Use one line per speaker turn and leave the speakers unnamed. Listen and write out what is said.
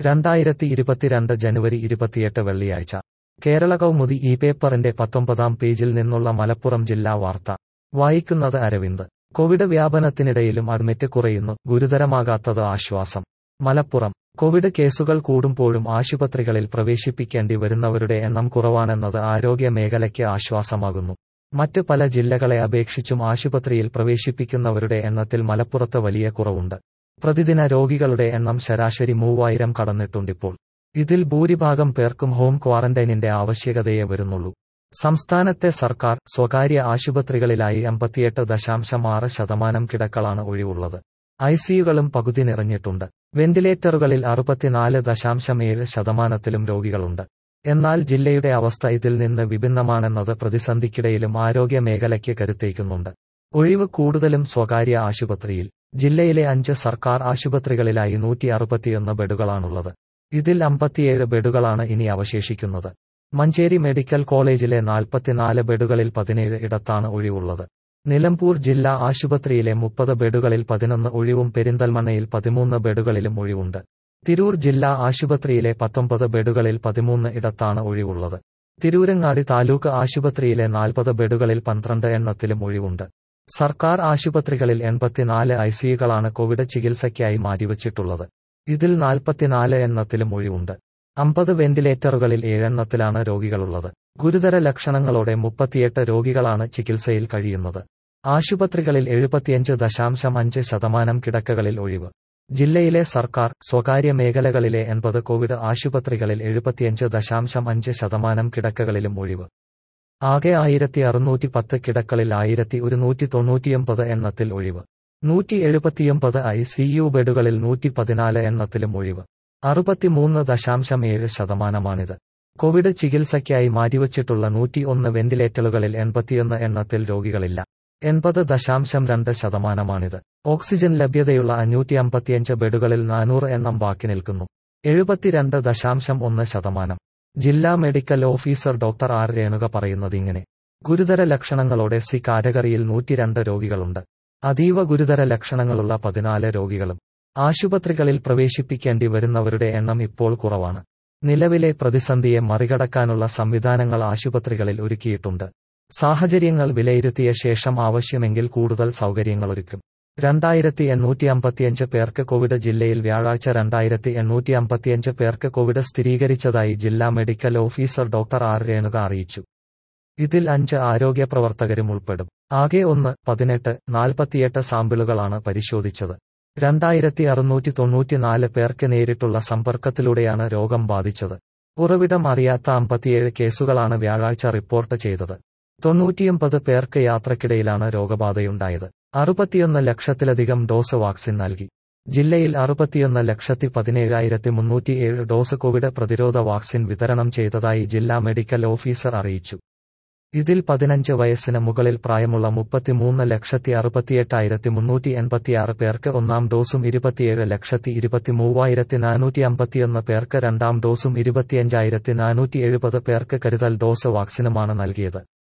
രണ്ടായിരത്തി ഇരുപത്തിരണ്ട് ജനുവരി ഇരുപത്തിയെട്ട് വെള്ളിയാഴ്ച കേരള കൗമുദി ഈ പേപ്പറിന്റെ പത്തൊമ്പതാം പേജിൽ നിന്നുള്ള മലപ്പുറം ജില്ലാ വാർത്ത വായിക്കുന്നത് അരവിന്ദ് കോവിഡ് വ്യാപനത്തിനിടയിലും അഡ്മിറ്റ് കുറയുന്നു ഗുരുതരമാകാത്തത് ആശ്വാസം മലപ്പുറം കോവിഡ് കേസുകൾ കൂടുമ്പോഴും ആശുപത്രികളിൽ പ്രവേശിപ്പിക്കേണ്ടി വരുന്നവരുടെ എണ്ണം കുറവാണെന്നത് ആരോഗ്യ മേഖലയ്ക്ക് ആശ്വാസമാകുന്നു മറ്റ് പല ജില്ലകളെ അപേക്ഷിച്ചും ആശുപത്രിയിൽ പ്രവേശിപ്പിക്കുന്നവരുടെ എണ്ണത്തിൽ മലപ്പുറത്ത് വലിയ കുറവുണ്ട് പ്രതിദിന രോഗികളുടെ എണ്ണം ശരാശരി മൂവായിരം കടന്നിട്ടുണ്ടിപ്പോൾ ഇതിൽ ഭൂരിഭാഗം പേർക്കും ഹോം ക്വാറന്റൈനിന്റെ ആവശ്യകതയെ വരുന്നുള്ളൂ സംസ്ഥാനത്തെ സർക്കാർ സ്വകാര്യ ആശുപത്രികളിലായി അമ്പത്തിയെട്ട് ദശാംശം ആറ് ശതമാനം കിടക്കളാണ് ഒഴിവുള്ളത് ഐസിയുകളും പകുതി നിറഞ്ഞിട്ടുണ്ട് വെന്റിലേറ്ററുകളിൽ അറുപത്തിനാല് ദശാംശം ഏഴ് ശതമാനത്തിലും രോഗികളുണ്ട് എന്നാൽ ജില്ലയുടെ അവസ്ഥ ഇതിൽ നിന്ന് വിഭിന്നമാണെന്നത് പ്രതിസന്ധിക്കിടയിലും ആരോഗ്യ മേഖലയ്ക്ക് കരുത്തേക്കുന്നുണ്ട് ഒഴിവ് കൂടുതലും സ്വകാര്യ ആശുപത്രിയിൽ ജില്ലയിലെ അഞ്ച് സർക്കാർ ആശുപത്രികളിലായി നൂറ്റി അറുപത്തിയൊന്ന് ബെഡുകളാണുള്ളത് ഇതിൽ അമ്പത്തിയേഴ് ബെഡുകളാണ് ഇനി അവശേഷിക്കുന്നത് മഞ്ചേരി മെഡിക്കൽ കോളേജിലെ നാൽപ്പത്തിനാല് ബെഡുകളിൽ പതിനേഴ് ഇടത്താണ് ഒഴിവുള്ളത് നിലമ്പൂർ ജില്ലാ ആശുപത്രിയിലെ മുപ്പത് ബെഡുകളിൽ പതിനൊന്ന് ഒഴിവും പെരിന്തൽമണ്ണയിൽ പതിമൂന്ന് ബെഡുകളിലും ഒഴിവുണ്ട് തിരൂർ ജില്ലാ ആശുപത്രിയിലെ പത്തൊമ്പത് ബെഡുകളിൽ പതിമൂന്ന് ഇടത്താണ് ഒഴിവുള്ളത് തിരൂരങ്ങാടി താലൂക്ക് ആശുപത്രിയിലെ നാൽപ്പത് ബെഡുകളിൽ പന്ത്രണ്ട് എണ്ണത്തിലും ഒഴിവുണ്ട് സർക്കാർ ആശുപത്രികളിൽ എൺപത്തിനാല് ഐസിയുകളാണ് കോവിഡ് ചികിത്സയ്ക്കായി മാറ്റിവച്ചിട്ടുള്ളത് ഇതിൽ നാൽപ്പത്തിനാല് എണ്ണത്തിലും ഒഴിവുണ്ട് അമ്പത് വെന്റിലേറ്ററുകളിൽ ഏഴെണ്ണത്തിലാണ് രോഗികളുള്ളത് ഗുരുതര ലക്ഷണങ്ങളോടെ മുപ്പത്തിയെട്ട് രോഗികളാണ് ചികിത്സയിൽ കഴിയുന്നത് ആശുപത്രികളിൽ എഴുപത്തിയഞ്ച് ദശാംശം അഞ്ച് ശതമാനം കിടക്കകളിൽ ഒഴിവ് ജില്ലയിലെ സർക്കാർ സ്വകാര്യ മേഖലകളിലെ എൺപത് കോവിഡ് ആശുപത്രികളിൽ എഴുപത്തിയഞ്ച് ദശാംശം അഞ്ച് ശതമാനം കിടക്കകളിലും ഒഴിവ് ആകെ ആയിരത്തി അറുന്നൂറ്റി പത്ത് കിടക്കളിൽ ആയിരത്തി ഒരുന്നൂറ്റി തൊണ്ണൂറ്റിയൊമ്പത് എണ്ണത്തിൽ ഒഴിവ് നൂറ്റി എഴുപത്തിയൊമ്പത് ഐ സി യു ബെഡുകളിൽ നൂറ്റി പതിനാല് എണ്ണത്തിലും ഒഴിവ് അറുപത്തിമൂന്ന് ദശാംശം ഏഴ് ശതമാനമാണിത് കോവിഡ് ചികിത്സയ്ക്കായി മാറ്റിവച്ചിട്ടുള്ള നൂറ്റി ഒന്ന് വെന്റിലേറ്ററുകളിൽ എൺപത്തിയൊന്ന് എണ്ണത്തിൽ രോഗികളില്ല എൺപത് ദശാംശം രണ്ട് ശതമാനമാണിത് ഓക്സിജൻ ലഭ്യതയുള്ള അഞ്ഞൂറ്റി അമ്പത്തിയഞ്ച് ബെഡുകളിൽ നാനൂറ് എണ്ണം ബാക്കി നിൽക്കുന്നു എഴുപത്തിരണ്ട് ദശാംശം ഒന്ന് ശതമാനം ജില്ലാ medical officer doctor R Renuka പറയുന്നതിങ്ങനെ ഗുരുതര ലക്ഷണങ്ങളോടെ സി കാറ്റഗറിയിൽ നൂറ്റിരണ്ട് രോഗികളുണ്ട് അതീവ ഗുരുതര ലക്ഷണങ്ങളുള്ള പതിനാല് രോഗികളും ആശുപത്രികളിൽ പ്രവേശിപ്പിക്കേണ്ടി വരുന്നവരുടെ എണ്ണം ഇപ്പോൾ കുറവാണ് നിലവിലെ പ്രതിസന്ധിയെ മറികടക്കാനുള്ള സംവിധാനങ്ങൾ ആശുപത്രികളിൽ ഒരുക്കിയിട്ടുണ്ട് സാഹചര്യങ്ങൾ വിലയിരുത്തിയ ശേഷം ആവശ്യമെങ്കിൽ കൂടുതൽ സൗകര്യങ്ങളൊരുക്കും രണ്ടായിരത്തി എണ്ണൂറ്റി അമ്പത്തിയഞ്ച് പേർക്ക് കോവിഡ് ജില്ലയിൽ വ്യാഴാഴ്ച രണ്ടായിരത്തി എണ്ണൂറ്റി അമ്പത്തിയഞ്ച് പേർക്ക് കോവിഡ് സ്ഥിരീകരിച്ചതായി ജില്ലാ medical officer doctor R Renuka അറിയിച്ചു ഇതിൽ അഞ്ച് ആരോഗ്യ പ്രവർത്തകരും ഉൾപ്പെടും ആകെ ഒന്ന് പതിനെട്ട് നാൽപ്പത്തിയെട്ട് സാമ്പിളുകളാണ് പരിശോധിച്ചത് രണ്ടായിരത്തി അറുന്നൂറ്റി തൊണ്ണൂറ്റിനാല് പേർക്ക് നേരിട്ടുള്ള സമ്പർക്കത്തിലൂടെയാണ് രോഗം ബാധിച്ചത് ഉറവിടം അറിയാത്ത അമ്പത്തിയേഴ് കേസുകളാണ് വ്യാഴാഴ്ച റിപ്പോർട്ട് ചെയ്തത് തൊണ്ണൂറ്റിയൊമ്പത് പേർക്ക് യാത്രക്കിടയിലാണ് രോഗബാധയുണ്ടായത് അറുപത്തിയൊന്ന് ലക്ഷത്തിലധികം ഡോസ് വാക്സിൻ നൽകി ജില്ലയിൽ അറുപത്തിയൊന്ന് ലക്ഷത്തി പതിനേഴായിരത്തി മുന്നൂറ്റിയേഴ് ഡോസ് കോവിഡ് പ്രതിരോധ വാക്സിൻ വിതരണം ചെയ്തതായി ജില്ലാ മെഡിക്കൽ ഓഫീസർ അറിയിച്ചു ഇതിൽ പതിനഞ്ച് വയസ്സിന് മുകളിൽ പ്രായമുള്ള മുപ്പത്തിമൂന്ന് ലക്ഷത്തി അറുപത്തിയെട്ടായിരത്തി മുന്നൂറ്റി എൺപത്തിയാറ് പേർക്ക് ഒന്നാം ഡോസും ഇരുപത്തിയേഴ് ലക്ഷത്തി ഇരുപത്തിമൂവായിരത്തി നാനൂറ്റി അമ്പത്തിയൊന്ന് പേർക്ക് രണ്ടാം ഡോസും ഇരുപത്തിയഞ്ചായിരത്തി നാനൂറ്റി എഴുപത് പേർക്ക് കരുതൽ ഡോസ് വാക്സിനുമാണ് നൽകിയത്